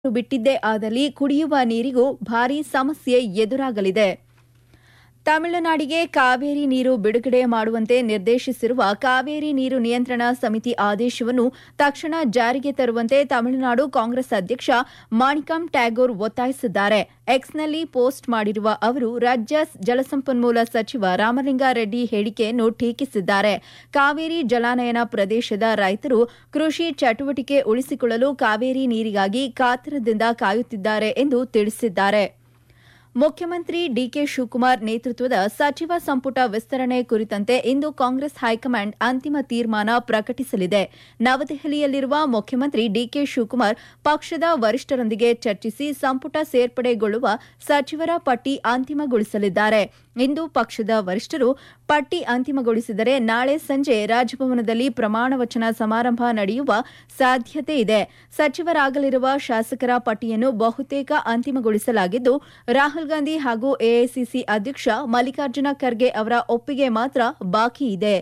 ಬಿಟ್ಟಿದ್ದೇ ಆದಲ್ಲಿ ಕುಡಿಯುವ ನೀರಿಗೂ ಭಾರೀ ಸಮಸ್ಯೆ ಎದುರಾಗಲಿದೆ ತಮಿಳುನಾಡಿಗೆ ಕಾವೇರಿ ನೀರು ಬಿಡುಗಡೆ ಮಾಡುವಂತೆ ನಿರ್ದೇಶಿಸಿರುವ ಕಾವೇರಿ ನೀರು ನಿಯಂತ್ರಣ ಸಮಿತಿ ಆದೇಶವನ್ನು ತಕ್ಷಣ ಜಾರಿಗೆ ತರುವಂತೆ ತಮಿಳುನಾಡು ಕಾಂಗ್ರೆಸ್ ಅಧ್ಯಕ್ಷ ಮಾಣಿಕಂ ಟ್ಯಾಗೋರ್ ಒತ್ತಾಯಿಸಿದ್ದಾರೆ ಎಕ್ಸ್ನಲ್ಲಿ ಪೋಸ್ಟ್ ಮಾಡಿರುವ ಅವರು ರಾಜ್ಯ ಜಲಸಂಪನ್ಮೂಲ ಸಚಿವ ರಾಮಲಿಂಗಾರೆಡ್ಡಿ ಹೇಳಿಕೆಯನ್ನು ಟೀಕಿಸಿದ್ದಾರೆ ಕಾವೇರಿ ಜಲಾನಯನ ಪ್ರದೇಶದ ರೈತರು ಕೃಷಿ ಚಟುವಟಿಕೆ ಉಳಿಸಿಕೊಳ್ಳಲು ಕಾವೇರಿ ನೀರಿಗಾಗಿ ಕಾತರದಿಂದ ಕಾಯುತ್ತಿದ್ದಾರೆ ಎಂದು ತಿಳಿಸಿದ್ದಾರೆ ಮುಖ್ಯಮಂತ್ರಿ ಡಿಕೆ ಶಿವಕುಮಾರ್ ನೇತೃತ್ವದ ಸಚಿವ ಸಂಪುಟ ವಿಸ್ತರಣೆ ಕುರಿತಂತೆ ಇಂದು ಕಾಂಗ್ರೆಸ್ ಹೈಕಮಾಂಡ್ ಅಂತಿಮ ತೀರ್ಮಾನ ಪ್ರಕಟಿಸಲಿದೆ ನವದೆಹಲಿಯಲ್ಲಿರುವ ಮುಖ್ಯಮಂತ್ರಿ ಡಿಕೆ ಶಿವಕುಮಾರ್ ಪಕ್ಷದ ವರಿಷ್ಠರೊಂದಿಗೆ ಚರ್ಚಿಸಿ ಸಂಪುಟ ಸೇರ್ಪಡೆಗೊಳ್ಳುವ ಸಚಿವರ ಪಟ್ಟಿ ಅಂತಿಮಗೊಳಿಸಲಿದ್ದಾರೆ ಇಂದು ಪಕ್ಷದ ವರಿಷ್ಠರು ಪಟ್ಟಿ ಅಂತಿಮಗೊಳಿಸಿದರೆ ನಾಳೆ ಸಂಜೆ ರಾಜಭವನದಲ್ಲಿ ಪ್ರಮಾಣ ವಚನ ಸಮಾರಂಭ ನಡೆಯುವ ಸಾಧ್ಯತೆ ಇದೆ ಸಚಿವರಾಗಲಿರುವ ಶಾಸಕರ ಪಟ್ಟಿಯನ್ನು ಬಹುತೇಕ ಅಂತಿಮಗೊಳಿಸಲಾಗಿದ್ದು ರಾಹುಲ್ ಗಾಂಧಿ ಹಾಗೂ ಎಐಸಿಸಿ ಅಧ್ಯಕ್ಷ ಮಲ್ಲಿಕಾರ್ಜುನ ಖರ್ಗೆ ಅವರ ಒಪ್ಪಿಗೆ ಮಾತ್ರ ಬಾಕಿ ಇದೆ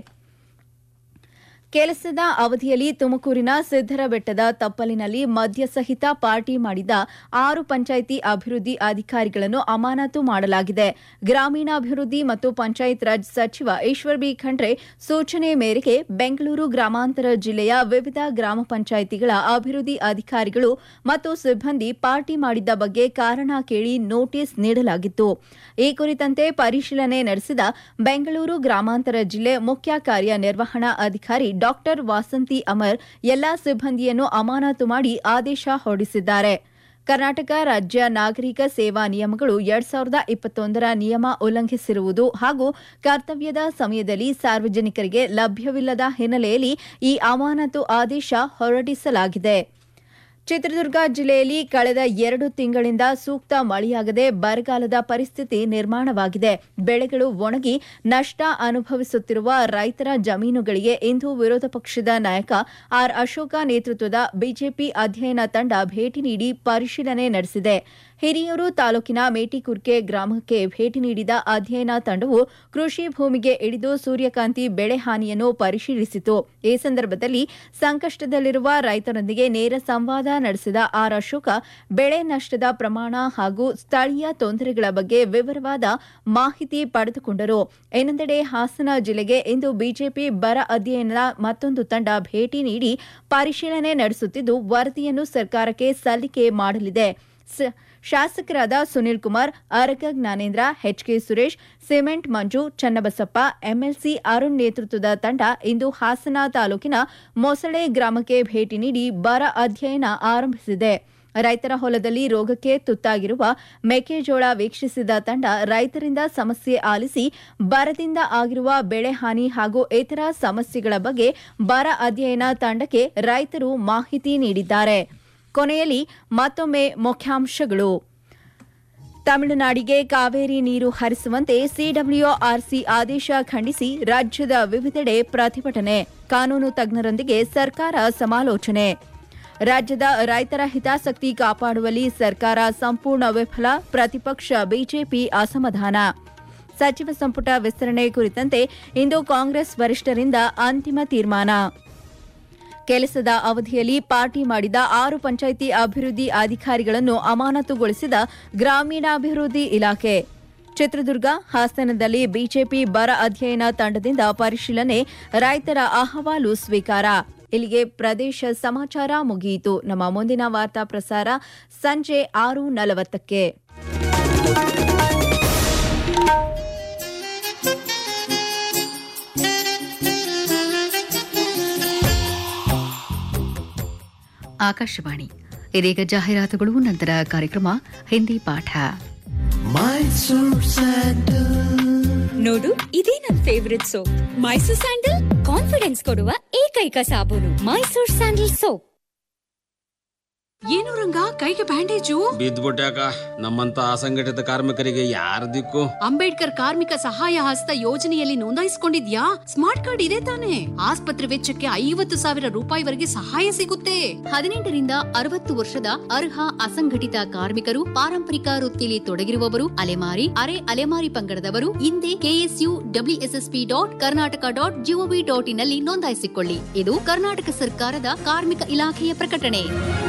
ಕೆಲಸದ ಅವಧಿಯಲ್ಲಿ ತುಮಕೂರಿನ ಸಿದ್ದರಬೆಟ್ಟದ ತಪ್ಪಲಿನಲ್ಲಿ ಮದ್ಯ ಸಹಿತ ಪಾರ್ಟಿ ಮಾಡಿದ ಆರು ಪಂಚಾಯಿತಿ ಅಭಿವೃದ್ಧಿ ಅಧಿಕಾರಿಗಳನ್ನು ಅಮಾನತು ಮಾಡಲಾಗಿದೆ ಗ್ರಾಮೀಣಾಭಿವೃದ್ಧಿ ಮತ್ತು ಪಂಚಾಯತ್ ರಾಜ್ ಸಚಿವ ಈಶ್ವರ್ ಬಿ ಖಂಡ್ರೆ ಸೂಚನೆ ಮೇರೆಗೆ ಬೆಂಗಳೂರು ಗ್ರಾಮಾಂತರ ಜಿಲ್ಲೆಯ ವಿವಿಧ ಗ್ರಾಮ ಪಂಚಾಯಿತಿಗಳ ಅಭಿವೃದ್ಧಿ ಅಧಿಕಾರಿಗಳು ಮತ್ತು ಸಿಬ್ಬಂದಿ ಪಾರ್ಟಿ ಮಾಡಿದ್ದ ಬಗ್ಗೆ ಕಾರಣ ಕೇಳಿ ನೋಟಿಸ್ ನೀಡಲಾಗಿತ್ತು ಈ ಕುರಿತಂತೆ ಪರಿಶೀಲನೆ ನಡೆಸಿದ ಬೆಂಗಳೂರು ಗ್ರಾಮಾಂತರ ಜಿಲ್ಲೆ ಮುಖ್ಯ ಕಾರ್ಯನಿರ್ವಹಣಾ ಅಧಿಕಾರಿ ಡಾಕ್ಟರ್ ವಾಸಂತಿ ಅಮರ್ ಎಲ್ಲಾ ಸಿಬ್ಬಂದಿಯನ್ನು ಅಮಾನತು ಮಾಡಿ ಆದೇಶ ಹೊರಡಿಸಿದ್ದಾರೆ ಕರ್ನಾಟಕ ರಾಜ್ಯ ನಾಗರಿಕ ಸೇವಾ ನಿಯಮಗಳು ಎರಡ್ ಸಾವಿರದ ಇಪ್ಪತ್ತೊಂದರ ನಿಯಮ ಉಲ್ಲಂಘಿಸಿರುವುದು ಹಾಗೂ ಕರ್ತವ್ಯದ ಸಮಯದಲ್ಲಿ ಸಾರ್ವಜನಿಕರಿಗೆ ಲಭ್ಯವಿಲ್ಲದ ಹಿನ್ನೆಲೆಯಲ್ಲಿ ಈ ಅಮಾನತು ಆದೇಶ ಹೊರಡಿಸಲಾಗಿದೆ ಚಿತ್ರದುರ್ಗ ಜಿಲ್ಲೆಯಲ್ಲಿ ಕಳೆದ ಎರಡು ತಿಂಗಳಿಂದ ಸೂಕ್ತ ಮಳೆಯಾಗದೆ ಬರಗಾಲದ ಪರಿಸ್ಥಿತಿ ನಿರ್ಮಾಣವಾಗಿದೆ ಬೆಳೆಗಳು ಒಣಗಿ ನಷ್ಟ ಅನುಭವಿಸುತ್ತಿರುವ ರೈತರ ಜಮೀನುಗಳಿಗೆ ಇಂದು ವಿರೋಧ ಪಕ್ಷದ ನಾಯಕ ಆರ್ ಅಶೋಕ ನೇತೃತ್ವದ ಬಿಜೆಪಿ ಅಧ್ಯಯನ ತಂಡ ಭೇಟಿ ನೀಡಿ ಪರಿಶೀಲನೆ ನಡೆಸಿದೆ ಹಿರಿಯೂರು ತಾಲೂಕಿನ ಮೇಟಿಕುರ್ಕೆ ಗ್ರಾಮಕ್ಕೆ ಭೇಟಿ ನೀಡಿದ ಅಧ್ಯಯನ ತಂಡವು ಕೃಷಿ ಭೂಮಿಗೆ ಇಳಿದು ಸೂರ್ಯಕಾಂತಿ ಬೆಳೆ ಹಾನಿಯನ್ನು ಪರಿಶೀಲಿಸಿತು ಈ ಸಂದರ್ಭದಲ್ಲಿ ಸಂಕಷ್ಟದಲ್ಲಿರುವ ರೈತರೊಂದಿಗೆ ನೇರ ಸಂವಾದ ನಡೆಸಿದ ಆರ್ ಅಶೋಕ ಬೆಳೆ ನಷ್ಟದ ಪ್ರಮಾಣ ಹಾಗೂ ಸ್ಥಳೀಯ ತೊಂದರೆಗಳ ಬಗ್ಗೆ ವಿವರವಾದ ಮಾಹಿತಿ ಪಡೆದುಕೊಂಡರು ಇನ್ನೊಂದೆಡೆ ಹಾಸನ ಜಿಲ್ಲೆಗೆ ಇಂದು ಬಿಜೆಪಿ ಬರ ಅಧ್ಯಯನದ ಮತ್ತೊಂದು ತಂಡ ಭೇಟಿ ನೀಡಿ ಪರಿಶೀಲನೆ ನಡೆಸುತ್ತಿದ್ದು ವರದಿಯನ್ನು ಸರ್ಕಾರಕ್ಕೆ ಸಲ್ಲಿಕೆ ಮಾಡಲಿದೆ ಶಾಸಕರಾದ Sunil Kumar Araga Jnanendra HK Suresh cement Manju Channabasappa MLC Arun ನೇತೃತ್ವದ ತಂಡ ಇಂದು ಹಾಸನ ತಾಲೂಕಿನ ಮೊಸಳೆ ಗ್ರಾಮಕ್ಕೆ ಭೇಟಿ ನೀಡಿ ಬರ ಅಧ್ಯಯನ ಆರಂಭಿಸಿದೆ ರೈತರ ಹೊಲದಲ್ಲಿ ರೋಗಕ್ಕೆ ತುತ್ತಾಗಿರುವ ಮೆಕ್ಕೆಜೋಳ ವೀಕ್ಷಿಸಿದ ತಂಡ ರೈತರಿಂದ ಸಮಸ್ಯೆ ಆಲಿಸಿ ಬರದಿಂದ ಆಗಿರುವ ಬೆಳೆ ಹಾನಿ ಹಾಗೂ ಇತರ ಸಮಸ್ಯೆಗಳ ಬಗ್ಗೆ ಬರ ಅಧ್ಯಯನ ತಂಡಕ್ಕೆ ರೈತರು ಮಾಹಿತಿ ನೀಡಿದ್ದಾರೆ ಕೊನೆಯಲ್ಲಿ ಮತ್ತೊಮ್ಮೆ ಮುಖ್ಯಾಂಶಗಳು ತಮಿಳುನಾಡಿಗೆ ಕಾವೇರಿ ನೀರು ಹರಿಸುವಂತೆ ಸಿಡಬ್ಲ್ಯೂಆರ್ಸಿ ಆದೇಶ ಖಂಡಿಸಿ ರಾಜ್ಯದ ವಿವಿಧೆಡೆ ಪ್ರತಿಭಟನೆ ಕಾನೂನು ತಜ್ಞರೊಂದಿಗೆ ಸರ್ಕಾರ ಸಮಾಲೋಚನೆ ರಾಜ್ಯದ ರೈತರ ಹಿತಾಸಕ್ತಿ ಕಾಪಾಡುವಲ್ಲಿ ಸರ್ಕಾರ ಸಂಪೂರ್ಣ ವಿಫಲ ಪ್ರತಿಪಕ್ಷ ಬಿಜೆಪಿ ಅಸಮಾಧಾನ ಸಚಿವ ಸಂಪುಟ ವಿಸ್ತರಣೆ ಕುರಿತಂತೆ ಇಂದು ಕಾಂಗ್ರೆಸ್ ವರಿಷ್ಠರಿಂದ ಅಂತಿಮ ತೀರ್ಮಾನ ಕೆಲಸದ ಅವಧಿಯಲ್ಲಿ ಪಾರ್ಟಿ ಮಾಡಿದ ಆರು ಪಂಚಾಯಿತಿ ಅಭಿವೃದ್ಧಿ ಅಧಿಕಾರಿಗಳನ್ನು ಅಮಾನತುಗೊಳಿಸಿದ ಗ್ರಾಮೀಣಾಭಿವೃದ್ಧಿ ಇಲಾಖೆ ಚಿತ್ರದುರ್ಗ ಹಾಸನದಲ್ಲಿ ಬಿಜೆಪಿ ಬರ ಅಧ್ಯಯನ ತಂಡದಿಂದ ಪರಿಶೀಲನೆ ರೈತರ ಅಹವಾಲು ಸ್ವೀಕಾರ ಇಲ್ಲಿಗೆ ಪ್ರದೇಶ ಸಮಾಚಾರ ಮುಗಿಯಿತು ನಮ್ಮ ಮುಂದಿನ ವಾರ್ತಾ ಪ್ರಸಾರ ಸಂಜೆ ಆರು ನಲವತ್ತಕ್ಕೆ ಆಕಾಶವಾಣಿ ಇದೀಗ ಜಾಹೀರಾತುಗಳು ನಂತರ ಕಾರ್ಯಕ್ರಮ ಹಿಂದಿ ಪಾಠ ನೋಡು ಇದೇ ನನ್ favourite soap Mysore sandal confidence ಕೊಡುವ ಏಕೈಕ ಸಾಬೂನು ಮೈಸೂರ್ ಸ್ಯಾಂಡಲ್ ಸೋಪ್ ಏನು ರಂಗ ಕೈಗೆ ಬ್ಯಾಂಡೇಜು ಬಿದ್ದ್ಬಿಟ್ಯಾಕ ನಮ್ಮಂತ ಅಸಂಘಟಿತ ಕಾರ್ಮಿಕರಿಗೆ ಯಾರ ದಿಕ್ಕು ಅಂಬೇಡ್ಕರ್ ಕಾರ್ಮಿಕ ಸಹಾಯ ಹಸ್ತ ಯೋಜನೆಯಲ್ಲಿ ನೋಂದಾಯಿಸಿಕೊಂಡಿದ್ಯಾ ಸ್ಮಾರ್ಟ್ ಕಾರ್ಡ್ ಇದೆ ತಾನೆ ಆಸ್ಪತ್ರೆ ವೆಚ್ಚಕ್ಕೆ ಐವತ್ತು ಸಾವಿರ ರೂಪಾಯಿವರೆಗೆ ಸಹಾಯ ಸಿಗುತ್ತೆ ಹದಿನೆಂಟರಿಂದ ಅರವತ್ತು ವರ್ಷದ ಅರ್ಹ ಅಸಂಘಟಿತ ಕಾರ್ಮಿಕರು ಪಾರಂಪರಿಕ ವೃತ್ತಿಯಲ್ಲಿ ತೊಡಗಿರುವವರು ಅಲೆಮಾರಿ ಅರೆ ಅಲೆಮಾರಿ ಪಂಗಡದವರು ಹಿಂದೆ KSU WSSP dot Karnataka dot GOV dot ಇನ್ನಲ್ಲಿ ನೋಂದಾಯಿಸಿಕೊಳ್ಳಿ ಇದು ಕರ್ನಾಟಕ ಸರ್ಕಾರದ ಕಾರ್ಮಿಕ ಇಲಾಖೆಯ ಪ್ರಕಟಣೆ